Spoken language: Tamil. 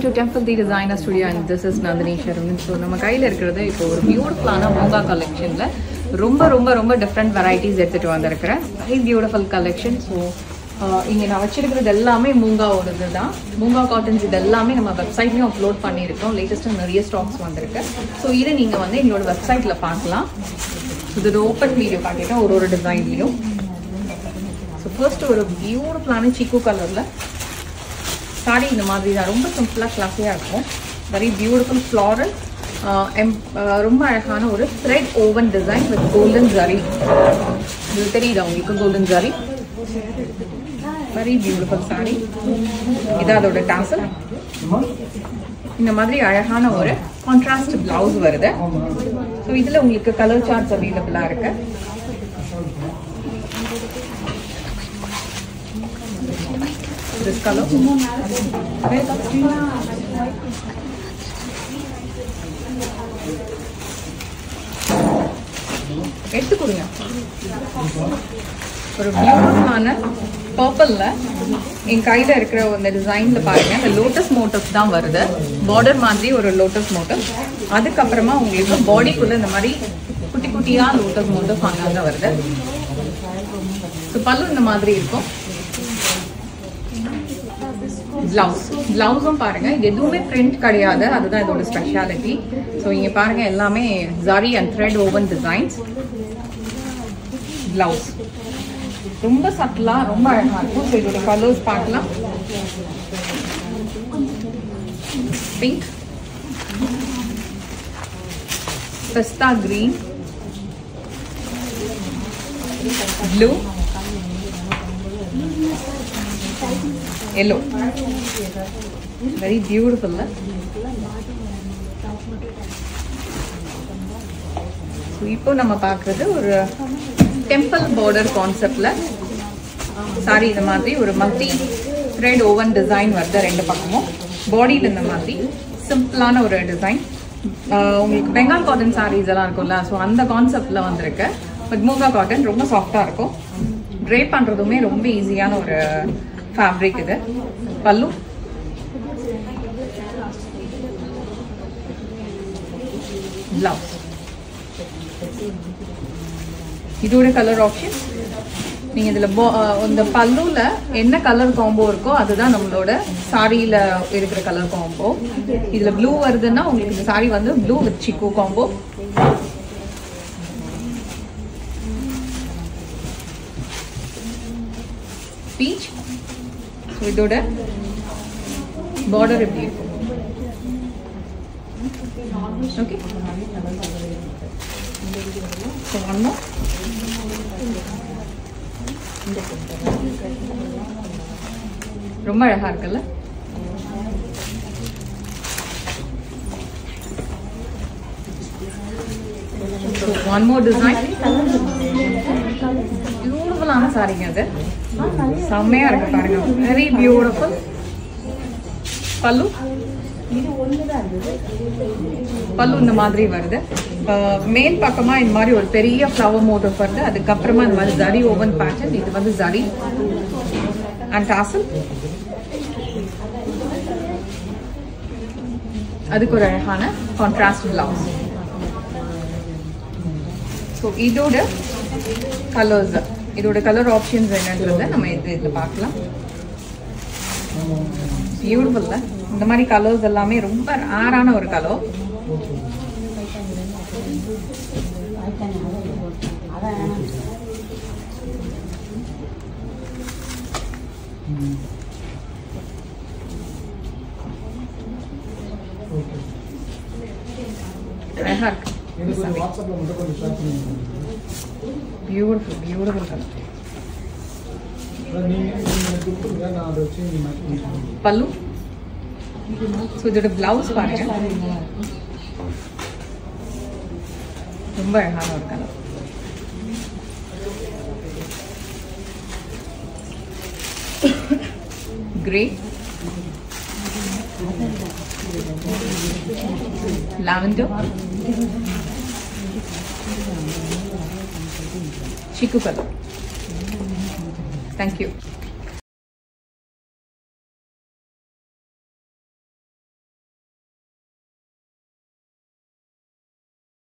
To temple the designer studio and this is Nandini Saravanan so நம்ம கையில் இருக்கிறது இப்போ ஒரு பியூட்டிஃபுல்லான மூங்கா கலெக்ஷனில் ரொம்ப ரொம்ப ரொம்ப டிஃப்ரெண்ட் வெரைட்டிஸ் எடுத்துகிட்டு வந்திருக்கிறேன் வெரி பியூட்டிஃபுல் கலெக்ஷன் ஸோ இங்கே நான் வச்சிருக்கிறது எல்லாமே மூங்காவோடது தான் மூங்கா காட்டன்ஸ் இது எல்லாமே நம்ம வெப்சைட்லையும் அப்லோட் பண்ணியிருக்கோம் லேட்டஸ்ட்டாக நிறைய ஸ்டாக்ஸ் வந்திருக்கு ஸோ இதை நீங்கள் வந்து எங்களோட வெப்சைட்டில் பார்க்கலாம் இது ஓப்பன் வீடியோ காட்டிட்டேன் ஒரு ஒரு டிசைன்லையும் ஸோ ஃபர்ஸ்ட் ஒரு பியூட்டிஃபுல்லான சிக்கு கலரில் சாரி இந்த மாதிரி தான் ரொம்ப சிம்பிளாக கிளாஸியாக இருக்கும் வெரி பியூட்டிஃபுல் ஃப்ளாரல் ரொம்ப அழகான ஒரு thread woven design with golden zari இது தெரியுதா உங்களுக்கு golden zari very beautiful sari இது அதோட டாசல் இந்த மாதிரி அழகான ஒரு கான்ட்ராஸ்ட் பிளவுஸ் வருது ஸோ இதில் உங்களுக்கு கலர் சார்ட்ஸ் அவைலபிளாக இருக்கு this color. Where the எடுத்து கொடுங்க ஒரு பியூட்டிஃபுல்லான பர்பிளில் என் கையில் இருக்கிற அந்த டிசைனில் பாருங்க இந்த லோட்டஸ் மோட்டஸ் தான் வருது பார்டர் மாதிரி ஒரு லோட்டஸ் மோட்டஸ் அதுக்கப்புறமா உங்களுக்கு பாடிக்குள்ளே இந்த மாதிரி குட்டி குட்டியாக லோட்டஸ் மோட்டஸ் அங்கங்க வருது ஸோ பல்லு இந்த மாதிரி இருக்கும் பிளவுஸ் பிளவுஸும் பாருங்க இது எதுவுமே பிரிண்ட் கிடையாது அதுதான் இதோட ஸ்பெஷாலிட்டி ஸோ இங்க பாருங்க எல்லாமே zari and thread woven designs blouse ரொம்ப சட்டிலா ரொம்ப அழகா இருக்கும் ஸோ இதோட கலர்ஸ் பார்க்கலாம் pink pista green blue yellow very பியூட்டிஃபுல்ல ஸோ இப்போ நம்ம பார்க்குறது ஒரு டெம்பிள் பார்டர் கான்செப்டில் சாரி இந்த மாதிரி ஒரு மல்டி த்ரெட் ஓவன் டிசைன் வருது ரெண்டு பக்கமும் பாடியில் இந்த மாதிரி சிம்பிளான ஒரு டிசைன் உங்களுக்கு பெங்கால் காட்டன் சாரீஸ் எல்லாம் இருக்கும்ல ஸோ அந்த கான்செப்டில் வந்திருக்கு பட் மூங்கா காட்டன் ரொம்ப சாஃப்டாக இருக்கும் ட்ரே பண்ணுறதுமே ரொம்ப ஈஸியான ஒரு ஃபேப்ரிக் இது பல்லு பிளவுஸ் இதோட கலர் ஆப்ஷன் நீங்க இதுல இந்த பல்லுல என்ன கலர் காம்போ இருக்கோ அதுதான் நம்மளோட சாரியில இருக்கிற கலர் காம்போ இதுல ப்ளூ வருதுன்னா உங்களுக்கு இந்த சாரி வந்து blue with chiku combo peach so இதோட பார்டர் எப்படி இருக்கும் ஓகே ஸோ ஒன் ரொம்ப அழகா இருக்குல்ல ஒன் மோர் டிசைன் பியூட்டிஃபுல்லான சாரிங்க அது செம்மையா இருக்கு பாருங்க வெரி பியூட்டிஃபுல் பல்லு பல்லு இந்த மாதிரி வருது மேல் பக்கமா இந்த மாதிரி ஒரு பெரிய ஃப்ளவர் மோட்டிவ் வருது அதுக்கப்புறமா இந்த மாதிரி ஜரி ஓவன் பேட்டர்ன் இது வந்து ஜரி அண்ட் டாசல் அதுக்கு ஒரு அழகான கான்ட்ராஸ்ட் பிளவுஸ் ஸோ இதோட கலர்ஸ் இதோட கலர் ஆப்ஷன்ஸ் என்னன்றதை நம்ம இது இதில் பார்க்கலாம் பியூட்டிஃபுல்ல இந்த மாதிரி கலர்ஸ் எல்லாமே ரொம்ப ரேரான ஒரு கலர் அழகா இருக்கு beautiful beautiful colour pallu so இதோட பிளவுஸ் பாருங்க ரொம்ப அழகான ஒரு colour grey lavender chiku color thank you